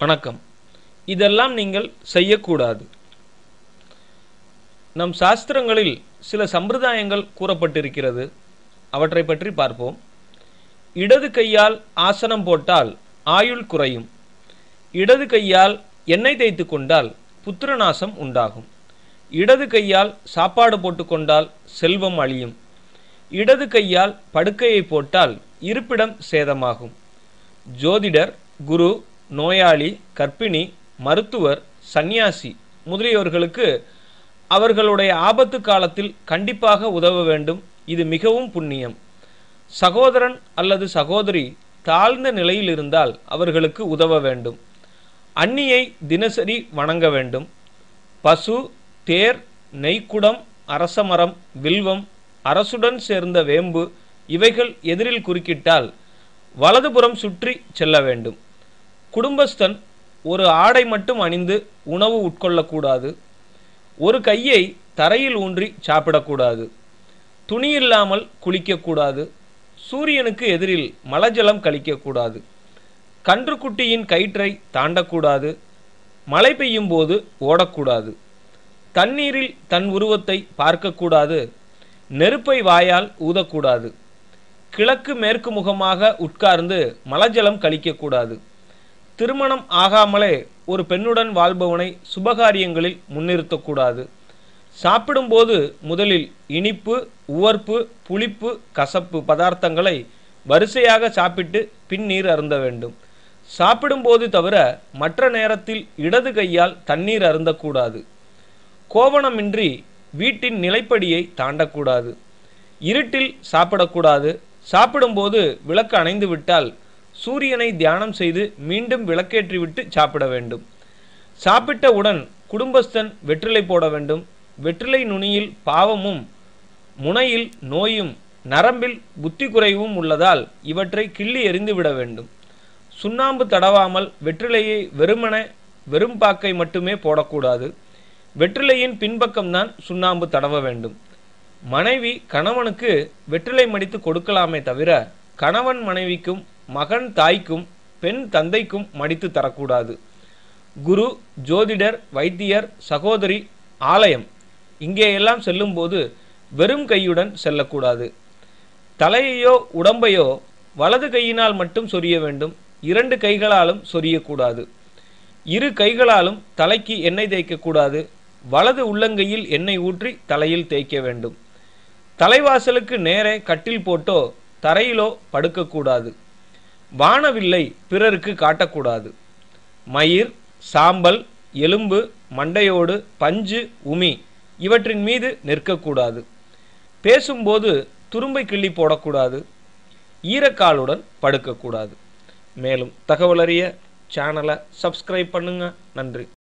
வணக்கம் இதெல்லாம் நீங்கள் செய்யக்கூடாது நம் சாஸ்திரங்களில் சில சம்பிரதாயங்கள் கூறப்பட்டிருக்கிறது அவற்றை பற்றி பார்ப்போம் இடது கையால் ஆசனம் போட்டால் ஆயுள் குறையும் இடது கையால் எண்ணெய் தேய்த்து கொண்டால் புத்திரநாசம் உண்டாகும் இடது கையால் சாப்பாடு போட்டுக்கொண்டால் செல்வம் அழியும் இடது கையால் படுக்கையை போட்டால் இருப்பிடம் சேதமாகும் ஜோதிடர் குரு நோயாளி கர்ப்பிணி மருத்துவர் சந்நியாசி முதலியோர்களுக்கு அவர்களுடைய ஆபத்து காலத்தில் கண்டிப்பாக உதவ வேண்டும் இது மிகவும் புண்ணியம் சகோதரன் அல்லது சகோதரி தாழ்ந்த நிலையில் இருந்தால் அவர்களுக்கு உதவ வேண்டும் அந்நியை தினசரி வணங்க வேண்டும் பசு தேர் நெய்க்குடம் அரசமரம் வில்வம் அரசுடன் சேர்ந்த வேம்பு இவைகள் எதிரில் குறுக்கிட்டால் வலதுபுறம் சுற்றி செல்ல வேண்டும் குடும்பஸ்தன் ஒரு ஆடை மட்டும் அணிந்து உணவு உட்கொள்ளக்கூடாது ஒரு கையை தரையில் ஊன்றி சாப்பிடக்கூடாது துணி இல்லாமல் குளிக்கக்கூடாது சூரியனுக்கு எதிரில் மலஜலம் கழிக்கக்கூடாது கன்றுக்குட்டியின் கயிற்றை தாண்டக்கூடாது மழை பெய்யும் போது ஓடக்கூடாது தண்ணீரில் தன் உருவத்தை பார்க்கக்கூடாது நெருப்பை வாயால் ஊதக்கூடாது கிழக்கு மேற்கு முகமாக உட்கார்ந்து மலஜலம் கழிக்கக்கூடாது திருமணம் ஆகாமலே ஒரு பெண்ணுடன் வாழ்பவனை சுபகாரியங்களில் முன்னிறுத்தக்கூடாது சாப்பிடும்போது முதலில் இனிப்பு உவர்ப்பு புளிப்பு கசப்பு பதார்த்தங்களை வரிசையாக சாப்பிட்டு பின் நீர் அருந்த வேண்டும் சாப்பிடும்போது தவிர மற்ற நேரத்தில் இடது கையால் தண்ணீர் அருந்தக்கூடாது கோவணமின்றி வீட்டின் நிலைப்படியை தாண்டக்கூடாது இருட்டில் சாப்பிடக்கூடாது சாப்பிடும்போது விளக்கு அணைந்து விட்டால் சூரியனை தியானம் செய்து மீண்டும் விளக்கேற்றிவிட்டு சாப்பிட வேண்டும் சாப்பிட்டவுடன் குடும்பஸ்தன் வெற்றிலை போட வேண்டும் வெற்றிலை நுனியில் பாவமும் முனையில் நோயும் நரம்பில் புத்தி குறைவும் உள்ளதால் இவற்றை கிள்ளி எறிந்து விட வேண்டும் சுண்ணாம்பு தடவாமல் வெற்றிலையை வெறுமன வெறும் பாக்கை மட்டுமே போடக்கூடாது வெற்றிலையின் பின்பக்கம்தான் சுண்ணாம்பு தடவ வேண்டும் மனைவி கணவனுக்கு வெற்றிலை மடித்து கொடுக்கலாமே தவிர கணவன் மனைவிக்கும் மகன் தாய்க்கும் பெண் தந்தைக்கும் மடித்து தரக்கூடாது குரு ஜோதிடர் வைத்தியர் சகோதரி ஆலயம் இங்கே எல்லாம் செல்லும்போது வெறும் கையுடன் செல்லக்கூடாது தலையையோ உடம்பையோ வலது கையினால் மட்டும் சொரிய வேண்டும் இரண்டு கைகளாலும் சொரியக்கூடாது இரு கைகளாலும் தலைக்கு எண்ணெய் தேய்க்கக்கூடாது வலது உள்ளங்கையில் எண்ணெய் ஊற்றி தலையில் தேய்க்க வேண்டும் தலைவாசலுக்கு நேரே கட்டில் போட்டோ தரையிலோ படுக்கக்கூடாது வானவில்லை பிறருக்கு காட்டக்கூடாது மயிர் சாம்பல் எலும்பு மண்டையோடு பஞ்சு உமி இவற்றின் மீது நிற்கக்கூடாது பேசும்போது துரும்பை கிள்ளி போடக்கூடாது ஈரக்காலுடன் படுக்கக்கூடாது மேலும் தகவல் அறிய சேனலை சப்ஸ்கிரைப் பண்ணுங்க நன்றி